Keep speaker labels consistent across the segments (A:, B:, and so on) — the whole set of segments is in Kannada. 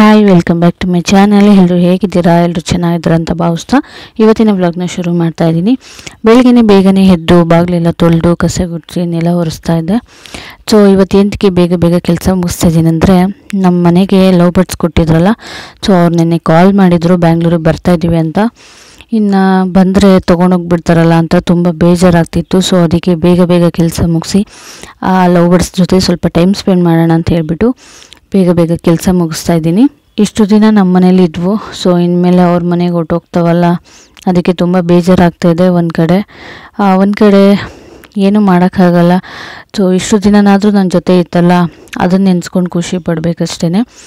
A: hi welcome back to my channel ಎಲ್ಲರೂ ಹೇಗಿದ್ದೀರಾ ಎಲ್ಲರೂ ಚೆನ್ನಾಗಿದ್ದೀರಾ ಅಂತ ಭಾವಿಸ್ತಾ ಇವತ್ತಿನ ವ್ಲಾಗ್ನ ಶುರು ಮಾಡ್ತಾ ಇದ್ದೀನಿ ಬೆಳಗ್ಗೆನೆ ಬೇಗನೆ ಎದ್ದು ಬಾಗಿಲೆಲ್ಲ ತೊಳೆದು ಕಸ ಗುಡಿಸಿ ನೆಲ ಒರೆಸ್ತಾ ಇದ್ದೆ ಸೊ ಇವತ್ತು ಎಂಟಕ್ಕೆ ಬೇಗ ಬೇಗ ಕೆಲಸ ಮುಗಿಸ್ತಾ ಇದ್ದೀನಿ ಅಂದರೆ ನಮ್ಮ ಮನೆಗೆ ಲವ್ ಬರ್ಡ್ಸ್ ಕೊಟ್ಟಿದ್ರಲ್ಲ ಸೊ ಅವ್ರು ನೆನ್ನೆ ಕಾಲ್ ಮಾಡಿದರು ಬ್ಯಾಂಗ್ಳೂರಿಗೆ ಬರ್ತಾ ಇದ್ದೀವಿ ಅಂತ ಇನ್ನು ಬಂದರೆ ತೊಗೊಂಡೋಗ್ಬಿಡ್ತಾರಲ್ಲ ಅಂತ ತುಂಬ ಬೇಜಾರಾಗ್ತಿತ್ತು ಸೊ ಅದಕ್ಕೆ ಬೇಗ ಬೇಗ ಕೆಲಸ ಮುಗಿಸಿ ಆ ಲವ್ ಬರ್ಡ್ಸ್ ಜೊತೆ ಸ್ವಲ್ಪ ಟೈಮ್ ಸ್ಪೆಂಡ್ ಮಾಡೋಣ ಅಂತ ಹೇಳ್ಬಿಟ್ಟು ಬೇಗ ಬೇಗ ಕೆಲಸ ಮುಗಿಸ್ತಾ ಇದ್ದೀನಿ ಇಷ್ಟು ದಿನ ನಮ್ಮ ಮನೇಲಿ ಇದ್ವು ಸೊ ಇನ್ಮೇಲೆ ಅವ್ರ ಮನೆಗೆ ಹೊರ್ಟೋಗ್ತಾವಲ್ಲ ಅದಕ್ಕೆ ತುಂಬ ಬೇಜಾರಾಗ್ತಾ ಇದೆ ಒಂದು ಕಡೆ ಒಂದು ಕಡೆ ಏನೂ ಮಾಡೋಕ್ಕಾಗಲ್ಲ ಸೊ ಇಷ್ಟು ದಿನನಾದರೂ ನನ್ನ ಜೊತೆ ಇತ್ತಲ್ಲ ಅದನ್ನ ನೆನೆಸ್ಕೊಂಡು ಖುಷಿ ಪಡಬೇಕಷ್ಟೇ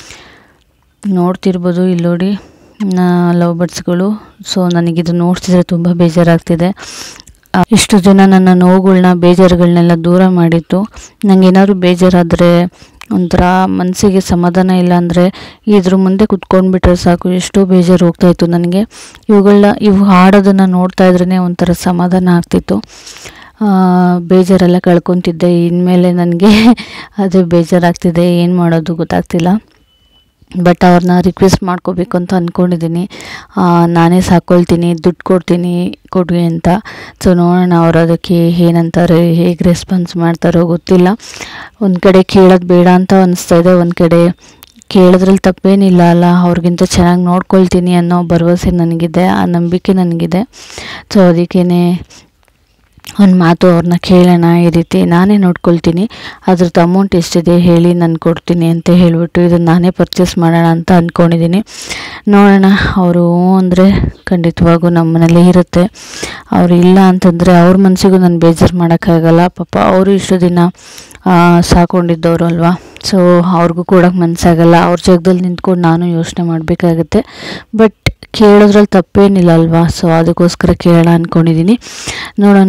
A: ನೋಡ್ತಿರ್ಬೋದು ಇಲ್ಲಿ ನೋಡಿ ಲವ್ ಬರ್ಡ್ಸ್ಗಳು ಸೊ ನನಗಿದು ನೋಡ್ತಿದ್ರೆ ತುಂಬ ಬೇಜಾರಾಗ್ತಿದೆ ಆ, ಇಷ್ಟು ದಿನ ನನ್ನ ನೋವುಗಳ್ನ ಬೇಜಾರುಗಳನ್ನೆಲ್ಲ ದೂರ ಮಾಡಿತ್ತು ನಂಗೆ ಏನಾದರೂ ಬೇಜಾರಾದರೆ ಒಂಥರ ಮನಸ್ಸಿಗೆ ಸಮಾಧಾನ ಇಲ್ಲ ಅಂದರೆ ಇದ್ರ ಮುಂದೆ ಕುತ್ಕೊಂಡ್ಬಿಟ್ರೆ ಸಾಕು ಎಷ್ಟೋ ಬೇಜಾರು ಹೋಗ್ತಾಯಿತ್ತು ನನಗೆ ಇವುಗಳನ್ನ ಇವು ಹಾಡೋದನ್ನು ನೋಡ್ತಾ ಇದ್ರೇ ಒಂಥರ ಸಮಾಧಾನ ಆಗ್ತಿತ್ತು ಆ, ಬೇಜಾರೆಲ್ಲ ಕಳ್ಕೊತಿದ್ದೆ ಇನ್ಮೇಲೆ ನನಗೆ ಅದು ಬೇಜಾರಾಗ್ತಿದೆ ಏನು ಮಾಡೋದು ಗೊತ್ತಾಗ್ತಿಲ್ಲ ಬಟ್ ಅವ್ರನ್ನ ರಿಕ್ವೆಸ್ಟ್ ಮಾಡ್ಕೋಬೇಕು ಅಂತ ಅಂದ್ಕೊಂಡಿದ್ದೀನಿ ನಾನೇ ಸಾಕೊಳ್ತೀನಿ ದುಡ್ಡು ಕೊಡ್ತೀನಿ ಕೊಡಿ ಅಂತ ಸೊ ನೋಡೋಣ ಅವ್ರು ಅದಕ್ಕೆ ಏನಂತಾರೆ ಹೇಗೆ ರೆಸ್ಪಾನ್ಸ್ ಮಾಡ್ತಾರೋ ಗೊತ್ತಿಲ್ಲ ಒಂದು ಕಡೆ ಕೇಳೋದು ಬೇಡ ಅಂತ ಅನಿಸ್ತಾ ಇದೆ ಒಂದು ಕಡೆ ಕೇಳಿದ್ರಲ್ಲಿ ತಪ್ಪೇನಿಲ್ಲ ಅಲ್ಲ ಅವ್ರಿಗಿಂತ ಚೆನ್ನಾಗಿ ನೋಡ್ಕೊಳ್ತೀನಿ ಅನ್ನೋ ಭರವಸೆ ನನಗಿದೆ ಆ ನಂಬಿಕೆ ನನಗಿದೆ ಸೊ ಅದಕ್ಕೇ ಒಂದು ಮಾತು ಅವ್ರನ್ನ ಕೇಳೋಣ ಈ ರೀತಿ ನಾನೇ ನೋಡ್ಕೊಳ್ತೀನಿ ಅದ್ರದ್ದು ಅಮೌಂಟ್ ಎಷ್ಟಿದೆ ಹೇಳಿ ನಾನು ಕೊಡ್ತೀನಿ ಅಂತ ಹೇಳಿಬಿಟ್ಟು ಇದನ್ನು ನಾನೇ ಪರ್ಚೇಸ್ ಮಾಡೋಣ ಅಂತ ಅಂದ್ಕೊಂಡಿದ್ದೀನಿ ನೋಡೋಣ ಅವರು ಅಂದರೆ ಖಂಡಿತವಾಗೂ ನಮ್ಮ ಮನೇಲಿ ಇರುತ್ತೆ ಅವರು ಇಲ್ಲ ಅಂತಂದರೆ ಅವ್ರ ಮನಸ್ಸಿಗೂ ನಾನು ಬೇಜಾರು ಮಾಡೋಕ್ಕಾಗಲ್ಲ ಪಾಪ ಅವರು ಇಷ್ಟು ದಿನ ಆ, ಸಾಕೊಂಡಿದ್ದವರು ಅಲ್ವಾ ಸೊ ಅವ್ರಿಗೂ ಕೊಡೋಕೆ ಮನಸ್ಸಾಗಲ್ಲ ಅವ್ರ ಜಾಗದಲ್ಲಿ ನಿಂತ್ಕೊಂಡು ನಾನು ಯೋಚನೆ ಮಾಡಬೇಕಾಗತ್ತೆ ಬಟ್ ಕೇಳೋದ್ರಲ್ಲಿ ತಪ್ಪೇನಿಲ್ಲ ಅಲ್ವಾ ಸೊ ಅದಕ್ಕೋಸ್ಕರ ಕೇಳೋಣ ಅಂದ್ಕೊಂಡಿದ್ದೀನಿ ನೋಡೋಣ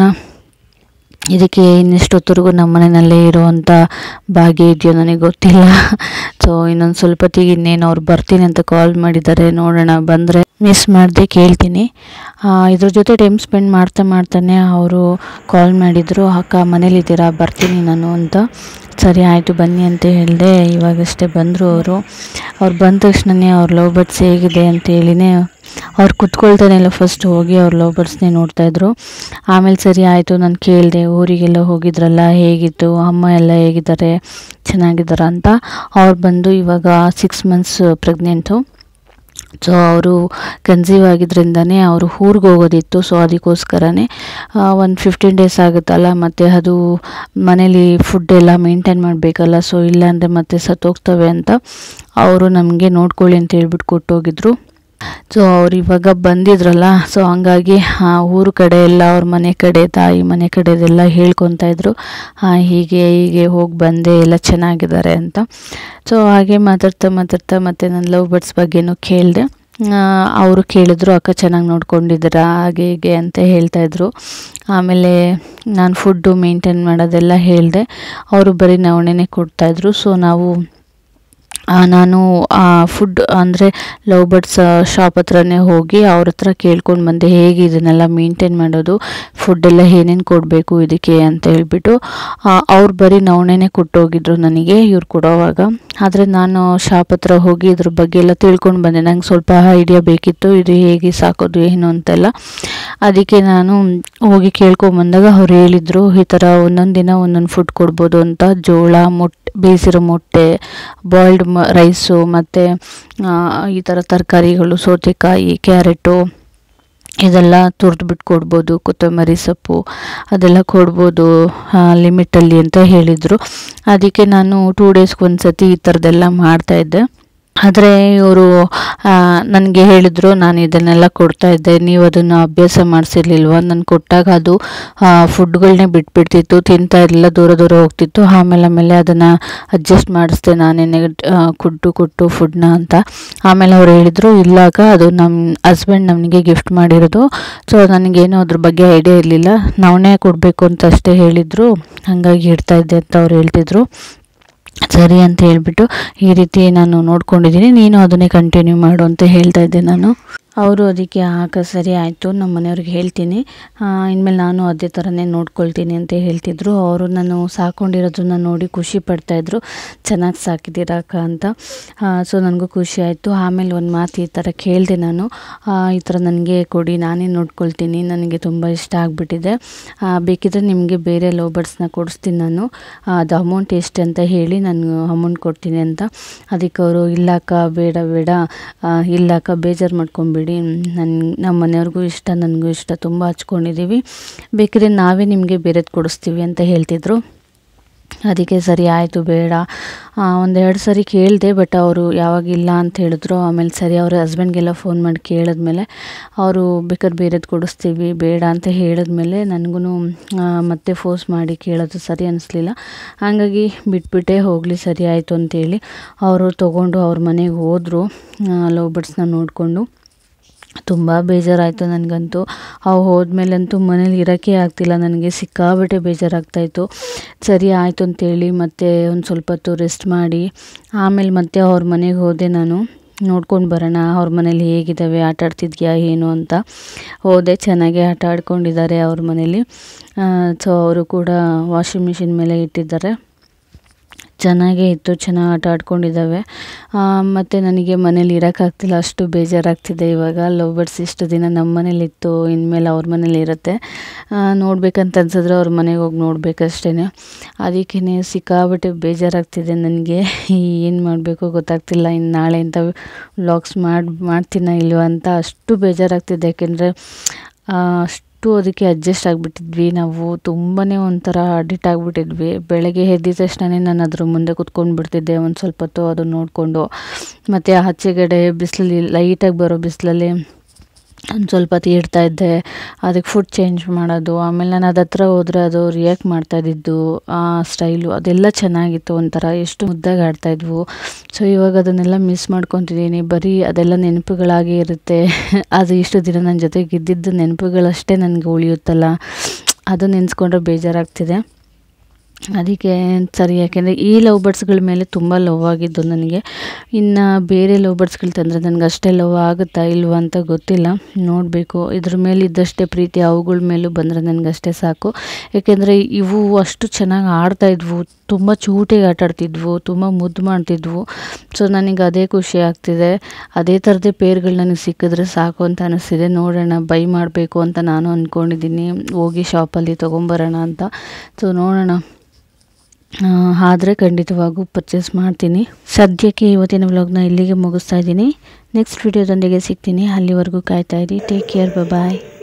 A: ಇದಕ್ಕೆ ಇನ್ನೆಷ್ಟೊತ್ತರೆಗೂ ನಮ್ಮ ಮನೆಯಲ್ಲೇ ಇರುವಂಥ ಭಾಗ್ಯ ಇದೆಯೋ ನನಗೆ ಗೊತ್ತಿಲ್ಲ ಸೊ ಇನ್ನೊಂದು ಸ್ವಲ್ಪ ಹೊತ್ತಿಗೆ ಇನ್ನೇನು ಅವ್ರು ಬರ್ತೀನಿ ಅಂತ ಕಾಲ್ ಮಾಡಿದ್ದಾರೆ ನೋಡೋಣ ಬಂದರೆ ಮಿಸ್ ಮಾಡದೆ ಕೇಳ್ತೀನಿ ಆ, ಇದ್ರ ಜೊತೆ ಟೈಮ್ ಸ್ಪೆಂಡ್ ಮಾಡ್ತಾ ಮಾಡ್ತಾನೆ ಅವರು ಕಾಲ್ ಮಾಡಿದರು ಅಕ್ಕ ಮನೇಲಿದ್ದೀರಾ ಬರ್ತೀನಿ ನಾನು ಅಂತ ಸರಿ ಆಯಿತು ಬನ್ನಿ ಅಂತ ಹೇಳಿದೆ ಇವಾಗಷ್ಟೇ ಬಂದರು ಅವರು ಅವ್ರು ಬಂದ ತಕ್ಷಣನೇ ಅವ್ರ ಲವ್ ಬರ್ಡ್ಸ್ ಹೇಗಿದೆ ಅಂತ ಹೇಳಿನೇ ಅವ್ರು ಕುತ್ಕೊಳ್ತಾನೆ ಇಲ್ಲ ಫಸ್ಟ್ ಹೋಗಿ ಅವ್ರ ಲವ್ ಬರ್ಡ್ಸ್ನೇ ನೋಡ್ತಾಯಿದ್ರು ಆಮೇಲೆ ಸರಿ ಆಯಿತು ನಾನು ಕೇಳಿದೆ ಊರಿಗೆಲ್ಲ ಹೋಗಿದ್ರಲ್ಲ ಹೇಗಿತ್ತು ಅಮ್ಮ ಎಲ್ಲ ಹೇಗಿದ್ದಾರೆ ಚೆನ್ನಾಗಿದ್ದಾರ ಅಂತ ಅವ್ರು ಬಂದು ಇವಾಗ ಸಿಕ್ಸ್ ಮಂತ್ಸ್ ಪ್ರೆಗ್ನೆಂಟು ಸೊ ಅವರು ಕನ್ಸೀವ್ ಆಗಿದ್ರಿಂದನೇ ಅವರು ಊರಿಗೆ ಹೋಗೋದಿತ್ತು ಸೊ ಅದಕ್ಕೋಸ್ಕರನೇ ಒಂದು ಫಿಫ್ಟೀನ್ ಡೇಸ್ ಆಗುತ್ತಲ್ಲ ಮತ್ತು ಅದು ಮನೇಲಿ ಫುಡ್ ಎಲ್ಲ ಮೇಂಟೈನ್ ಮಾಡಬೇಕಲ್ಲ ಸೊ ಇಲ್ಲಾಂದರೆ ಮತ್ತೆ ಸತ್ತೋಗ್ತವೆ ಅಂತ ಅವರು ನಮಗೆ ನೋಡ್ಕೊಳ್ಳಿ ಅಂತ ಹೇಳ್ಬಿಟ್ಟು ಕೊಟ್ಟೋಗಿದ್ರು ಸೊ ಅವ್ರು ಇವಾಗ ಬಂದಿದ್ರಲ್ಲ ಸೊ ಹಂಗಾಗಿ ಆ, ಊರು ಕಡೆ ಎಲ್ಲ ಅವ್ರ ಮನೆ ಕಡೆ ತಾಯಿ ಮನೆ ಕಡೆದೆಲ್ಲ ಹೇಳ್ಕೊತಾ ಇದ್ರು ಆ, ಹೀಗೆ ಹೀಗೆ ಹೋಗಿ ಬಂದೆ ಎಲ್ಲ ಚೆನ್ನಾಗಿದ್ದಾರೆ ಅಂತ ಸೊ ಹಾಗೆ ಮಾತಾಡ್ತಾ ಮಾತಾಡ್ತಾ ಮತ್ತೆ ನನ್ನ ಲವ್ ಬರ್ಡ್ಸ್ ಬಗ್ಗೆನೂ ಕೇಳಿದೆ ಅವರು ಕೇಳಿದ್ರು ಅಕ್ಕ ಚೆನ್ನಾಗಿ ನೋಡ್ಕೊಂಡಿದ್ದೀರಾ ಹಾಗೆ ಹೀಗೆ ಅಂತ ಹೇಳ್ತಾಯಿದ್ರು ಆಮೇಲೆ ನಾನು ಫುಡ್ಡು ಮೇಂಟೈನ್ ಮಾಡೋದೆಲ್ಲ ಹೇಳಿದೆ ಅವರು ಬರೀ ನವಣೆನೇ ಕೊಡ್ತಾಯಿದ್ರು ಸೊ ನಾವು ಆ, ನಾನು ಫುಡ್ ಅಂದರೆ ಲವ್ ಬರ್ಡ್ಸ್ ಶಾಪ್ ಹತ್ರನೇ ಹೋಗಿ ಅವ್ರ ಹತ್ರ ಕೇಳ್ಕೊಂಡು ಬಂದೆ ಹೇಗೆ ಇದನ್ನೆಲ್ಲ ಮೇಂಟೈನ್ ಮಾಡೋದು ಫುಡ್ಡೆಲ್ಲ ಏನೇನು ಕೊಡಬೇಕು ಇದಕ್ಕೆ ಅಂತ ಹೇಳ್ಬಿಟ್ಟು ಅವ್ರು ಬರೀ ನವಣೆನೇ ಕೊಟ್ಟೋಗಿದ್ರು ನನಗೆ ಇವ್ರು ಕೊಡೋವಾಗ ಆದರೆ ನಾನು ಶಾಪ್ ಹತ್ರ ಹೋಗಿ ಇದ್ರ ಬಗ್ಗೆ ಎಲ್ಲ ತಿಳ್ಕೊಂಡು ಬಂದೆ ನಂಗೆ ಸ್ವಲ್ಪ ಐಡಿಯಾ ಬೇಕಿತ್ತು ಇದು ಹೇಗೆ ಸಾಕೋದು ಏನು ಅಂತೆಲ್ಲ ಅದಕ್ಕೆ ನಾನು ಹೋಗಿ ಕೇಳ್ಕೊಂಬಂದಾಗ ಅವ್ರು ಹೇಳಿದರು ಈ ಥರ ಒಂದೊಂದು ದಿನ ಒಂದೊಂದು ಫುಡ್ ಕೊಡ್ಬೋದು ಅಂತ ಜೋಳ ಮೊಟ್ಟೆ ಬೇಯಿಸಿರೋ ಮೊಟ್ಟೆ ಬಾಯ್ಲ್ಡ್ ಮ ರೈಸು ಮತ್ತು ಈ ಥರ ತರಕಾರಿಗಳು ಸೌತೆಕಾಯಿ ಕ್ಯಾರೆಟು ಇದೆಲ್ಲ ತುರಿದ್ಬಿಟ್ಟು ಕೊಡ್ಬೋದು ಕೊತ್ತಂಬರಿ ಸೊಪ್ಪು ಅದೆಲ್ಲ ಕೊಡ್ಬೋದು ಲಿಮಿಟಲ್ಲಿ ಅಂತ ಹೇಳಿದರು ಅದಕ್ಕೆ ನಾನು ಟೂ ಡೇಸ್ಗೆ ಒಂದು ಸತಿ ಈ ಥರದ್ದೆಲ್ಲ ಮಾಡ್ತಾಯಿದ್ದೆ ಆದರೆ ಇವರು ನನಗೆ ಹೇಳಿದರು ನಾನು ಇದನ್ನೆಲ್ಲ ಕೊಡ್ತಾ ಇದ್ದೆ ನೀವು ಅದನ್ನು ಅಭ್ಯಾಸ ಮಾಡಿಸಿರ್ಲಿಲ್ವ ನಾನು ಕೊಟ್ಟಾಗ ಅದು ಫುಡ್ಗಳನ್ನೇ ಬಿಟ್ಬಿಡ್ತಿತ್ತು ತಿಂತಾ ಇರಲಿಲ್ಲ ದೂರ ದೂರ ಹೋಗ್ತಿತ್ತು ಆಮೇಲೆ ಆಮೇಲೆ ಅದನ್ನು ಅಡ್ಜಸ್ಟ್ ಮಾಡಿಸ್ದೆ ನಾನೇನೆ ಕೊಟ್ಟು ಕೊಟ್ಟು ಫುಡ್ನ ಅಂತ ಆಮೇಲೆ ಅವ್ರು ಹೇಳಿದರು ಇಲ್ಲಾಗ ಅದು ನಮ್ಮ ಹಸ್ಬೆಂಡ್ ನಮಗೆ ಗಿಫ್ಟ್ ಮಾಡಿರೋದು ಸೊ ನನಗೇನು ಅದ್ರ ಬಗ್ಗೆ ಐಡಿಯಾ ಇರಲಿಲ್ಲ ನಾವೇ ಕೊಡಬೇಕು ಅಂತ ಅಷ್ಟೇ ಹೇಳಿದರು ಹಾಗಾಗಿ ಇಡ್ತಾ ಇದ್ದೆ ಅಂತ ಅವ್ರು ಹೇಳ್ತಿದ್ರು ಸರಿ ಅಂತ ಹೇಳ್ಬಿಟ್ಟು ಈ ರೀತಿ ನಾನು ನೋಡ್ಕೊಂಡಿದ್ದೀನಿ ನೀನು ಅದನ್ನೇ ಕಂಟಿನ್ಯೂ ಮಾಡು ಅಂತ ಹೇಳ್ತಾ ಇದ್ದೆ ನಾನು ಅವರು ಅದಕ್ಕೆ ಆಗ ಸರಿ ಆಯಿತು ನಮ್ಮ ಮನೆಯವ್ರಿಗೆ ಹೇಳ್ತೀನಿ ಆ, ಇನ್ಮೇಲೆ ನಾನು ಅದೇ ಥರನೇ ನೋಡ್ಕೊಳ್ತೀನಿ ಅಂತ ಹೇಳ್ತಿದ್ರು ಅವರು ನಾನು ಸಾಕೊಂಡಿರೋದನ್ನ ನೋಡಿ ಖುಷಿ ಪಡ್ತಾಯಿದ್ರು ಚೆನ್ನಾಗಿ ಸಾಕಿದ್ದೀರಾ ಅಕ್ಕ ಅಂತ ಸೊ ನನಗೂ ಖುಷಿ ಆಯಿತು ಆಮೇಲೆ ಒಂದು ಮಾತು ಈ ಥರ ಕೇಳಿದೆ ನಾನು ಆ, ಈ ಥರ ನನಗೆ ಕೊಡಿ ನಾನೇ ನೋಡ್ಕೊಳ್ತೀನಿ ನನಗೆ ತುಂಬ ಇಷ್ಟ ಆಗಿಬಿಟ್ಟಿದೆ ಬೇಕಿದ್ರೆ ನಿಮಗೆ ಬೇರೆ ಲವ್ ಬರ್ಡ್ಸ್ನ ಕೊಡಿಸ್ತೀನಿ ನಾನು ಆ, ಅದು ಅಮೌಂಟ್ ಎಷ್ಟು ಅಂತ ಹೇಳಿ ನಾನು ಅಮೌಂಟ್ ಕೊಡ್ತೀನಿ ಅಂತ ಅದಕ್ಕೆ ಅವರು ಇಲ್ಲಕ್ಕ ಬೇಡ ಬೇಡ ಆ, ಇಲ್ಲಕ್ಕ ಬೇಜಾರು ಮಾಡ್ಕೊಂಬಿಡಿ ನನ್ನ ನಮ್ಮ ಮನೆಯವ್ರಿಗೂ ಇಷ್ಟ ನನಗೂ ಇಷ್ಟ ತುಂಬ ಹಚ್ಕೊಂಡಿದ್ದೀವಿ ಬೇಕಿದ್ರೆ ನಾವೇ ನಿಮಗೆ ಬೇರೆದು ಕೊಡಿಸ್ತೀವಿ ಅಂತ ಹೇಳ್ತಿದ್ರು ಅದಕ್ಕೆ ಸರಿ ಆಯಿತು ಬೇಡ ಒಂದೆರಡು ಸರಿ ಕೇಳಿದೆ ಬಟ್ ಅವರು ಯಾವಾಗ ಇಲ್ಲ ಅಂತ ಹೇಳಿದ್ರು ಆಮೇಲೆ ಸರಿ ಅವ್ರ ಹಸ್ಬೆಂಡ್ಗೆಲ್ಲ ಫೋನ್ ಮಾಡಿ ಕೇಳಿದ್ಮೇಲೆ ಅವರು ಬೇಕಾದ್ರೆ ಬೇರೆದು ಕೊಡಿಸ್ತೀವಿ ಬೇಡ ಅಂತ ಹೇಳಿದ್ಮೇಲೆ ನನಗೂ ಮತ್ತೆ ಫೋರ್ಸ್ ಮಾಡಿ ಕೇಳೋದು ಸರಿ ಅನ್ನಿಸ್ಲಿಲ್ಲ ಹಾಗಾಗಿ ಬಿಟ್ಬಿಟ್ಟೆ ಹೋಗಲಿ ಸರಿ ಆಯಿತು ಅಂತೇಳಿ ಅವರು ತೊಗೊಂಡು ಅವ್ರ ಮನೆಗೆ ಹೋದರು ಲವ್ ಬರ್ಡ್ಸ್ನ ನೋಡಿಕೊಂಡು ತುಂಬ ಬೇಜಾರಾಯಿತು ನನಗಂತೂ ಅವು ಹೋದ್ಮೇಲಂತೂ ಮನೇಲಿ ಇರೋಕ್ಕೆ ಆಗ್ತಿಲ್ಲ ನನಗೆ ಸಿಕ್ಕಾಬಟ್ಟೆ ಬೇಜಾರಾಗ್ತಾಯಿತ್ತು ಸರಿ ಆಯಿತು ಅಂತೇಳಿ ಮತ್ತೆ ಒಂದು ಸ್ವಲ್ಪ ಹೊತ್ತು ರೆಸ್ಟ್ ಮಾಡಿ ಆಮೇಲೆ ಮತ್ತೆ ಅವ್ರ ಮನೆಗೆ ಹೋದೆ ನಾನು ನೋಡ್ಕೊಂಡು ಬರೋಣ ಅವ್ರ ಮನೇಲಿ ಹೇಗಿದ್ದಾವೆ ಆಟ ಆಡ್ತಿದ್ಯಾ ಏನು ಅಂತ ಹೋದೆ ಚೆನ್ನಾಗಿ ಆಟ ಆಡ್ಕೊಂಡಿದ್ದಾರೆ ಅವ್ರ ಮನೇಲಿ ಸೊ ಅವರು ಕೂಡ ವಾಷಿಂಗ್ ಮಿಷಿನ್ ಮೇಲೆ ಇಟ್ಟಿದ್ದಾರೆ ಚೆನ್ನಾಗೇ ಇತ್ತು ಚೆನ್ನಾಗಿ ಆಟ ಆಡ್ಕೊಂಡಿದ್ದಾವೆ ಮತ್ತು ನನಗೆ ಮನೇಲಿ ಇರೋಕ್ಕಾಗ್ತಿಲ್ಲ ಅಷ್ಟು ಬೇಜಾರಾಗ್ತಿದೆ ಇವಾಗ ಲವ್ ಬರ್ಡ್ಸ್ ಇಷ್ಟು ದಿನ ನಮ್ಮ ಮನೇಲಿತ್ತು ಇನ್ಮೇಲೆ ಅವ್ರ ಮನೇಲಿ ಇರುತ್ತೆ ನೋಡ್ಬೇಕಂತ ಅನ್ಸಿದ್ರೆ ಅವ್ರ ಮನೆಗೆ ಹೋಗಿ ನೋಡ್ಬೇಕಷ್ಟೇ ಅದಕ್ಕೇ ಸಿಕ್ಕಾಬಿಟ್ಟೆ ಬೇಜಾರಾಗ್ತಿದೆ ನನಗೆ ಏನು ಮಾಡಬೇಕು ಗೊತ್ತಾಗ್ತಿಲ್ಲ ಇನ್ನು ನಾಳೆ ಅಂತ ವ್ಲಾಗ್ಸ್ ಮಾಡಿ ಮಾಡ್ತೀನ ಇಲ್ವ ಅಂತ ಅಷ್ಟು ಬೇಜಾರಾಗ್ತಿದೆ ಯಾಕೆಂದರೆ ಅಷ್ಟು ಅದಕ್ಕೆ ಅಡ್ಜಸ್ಟ್ ಆಗಿಬಿಟ್ಟಿದ್ವಿ ನಾವು ತುಂಬಾ ಒಂಥರ ಅಡಿಕ್ಟ್ ಆಗಿಬಿಟ್ಟಿದ್ವಿ ಬೆಳಗ್ಗೆ ಎದ್ದಿದ ತಕ್ಷಣ ನಾನು ಅದ್ರ ಮುಂದೆ ಕುತ್ಕೊಂಡು ಬಿಡ್ತಿದ್ದೆ ಒಂದು ಸ್ವಲ್ಪ ಹೊತ್ತು ಅದನ್ನ ನೋಡಿಕೊಂಡು ಮತ್ತು ಆಚೆಗಡೆ ಬಿಸಿಲಲ್ಲಿ ಲೈಟಾಗಿ ಬರೋ ಬಿಸಿಲಲ್ಲಿ ಒಂದು ಸ್ವಲ್ಪ ಹೊತ್ತು ಇಡ್ತಾ ಇದ್ದೆ ಅದಕ್ಕೆ ಫುಡ್ ಚೇಂಜ್ ಮಾಡೋದು ಆಮೇಲೆ ನಾನು ಅದು ಹತ್ರ ಹೋದರೆ ಅದು ರಿಯಾಕ್ಟ್ ಮಾಡ್ತಾ ಇದ್ದಿದ್ದು ಆ ಸ್ಟೈಲು ಅದೆಲ್ಲ ಚೆನ್ನಾಗಿತ್ತು ಒಂಥರ ಎಷ್ಟು ಮುದ್ದಾಗಿ ಆಡ್ತಾಯಿದ್ವು ಸೊ ಇವಾಗ ಅದನ್ನೆಲ್ಲ ಮಿಸ್ ಮಾಡ್ಕೊತಿದ್ದೀನಿ ಬರೀ ಅದೆಲ್ಲ ನೆನಪುಗಳಾಗೇ ಇರುತ್ತೆ ಅದು ಇಷ್ಟು ದಿನ ನನ್ನ ಜೊತೆಗೆ ಇದ್ದಿದ್ದು ನೆನಪುಗಳಷ್ಟೇ ನನಗೆ ಉಳಿಯುತ್ತಲ್ಲ ಅದು ನೆನೆಸ್ಕೊಂಡ್ರೆ ಬೇಜಾರಾಗ್ತಿದೆ ಅದಕ್ಕೆ ಸರಿ ಯಾಕೆಂದರೆ ಈ ಲವ್ ಬರ್ಡ್ಸ್ಗಳ ಮೇಲೆ ತುಂಬ ಲವ್ ಆಗಿದ್ದು ನನಗೆ ಇನ್ನು ಬೇರೆ ಲವ್ ಬರ್ಡ್ಸ್ಗಳು ತಂದರೆ ನನಗೆ ಅಷ್ಟೇ ಲವ್ ಆಗುತ್ತಾ ಇಲ್ವಾ ಅಂತ ಗೊತ್ತಿಲ್ಲ ನೋಡಬೇಕು ಇದ್ರ ಮೇಲೆ ಇದ್ದಷ್ಟೇ ಪ್ರೀತಿ ಅವುಗಳ ಮೇಲೂ ಬಂದರೆ ನನಗೆ ಅಷ್ಟೇ ಸಾಕು ಯಾಕೆಂದರೆ ಇವು ಅಷ್ಟು ಚೆನ್ನಾಗಿ ಆಡ್ತಾಯಿದ್ವು ತುಂಬ ಚೂಟಿಗೆ ಆಟ ಆಡ್ತಿದ್ವು ತುಂಬ ಮುದ್ದು ಮಾಡ್ತಿದ್ವು ಸೊ ನನಗೆ ಅದೇ ಖುಷಿ ಆಗ್ತಿದೆ ಅದೇ ಥರದೇ ಪೇರ್ಗಳು ನನಗೆ ಸಿಕ್ಕಿದ್ರೆ ಸಾಕು ಅಂತ ಅನ್ನಿಸ್ತಿದೆ ನೋಡೋಣ ಬೈ ಮಾಡಬೇಕು ಅಂತ ನಾನು ಅಂದ್ಕೊಂಡಿದ್ದೀನಿ ಹೋಗಿ ಶಾಪಲ್ಲಿ ತೊಗೊಂಬರೋಣ ಅಂತ ಸೊ ನೋಡೋಣ ಆದರೆ ಖಂಡಿತವಾಗೂ ಪರ್ಚೇಸ್ ಮಾಡ್ತೀನಿ ಸದ್ಯಕ್ಕೆ ಇವತ್ತಿನ ವ್ಲಾಗ್ನ ಇಲ್ಲಿಗೆ ಮುಗಿಸ್ತಾ ಇದ್ದೀನಿ ನೆಕ್ಸ್ಟ್ ವಿಡಿಯೋದೊಂದಿಗೆ ಸಿಗ್ತೀನಿ ಅಲ್ಲಿವರೆಗೂ ಕಾಯ್ತಾ ಇರಿ ಟೇಕ್ ಕೇರ್ ಬಾಯ್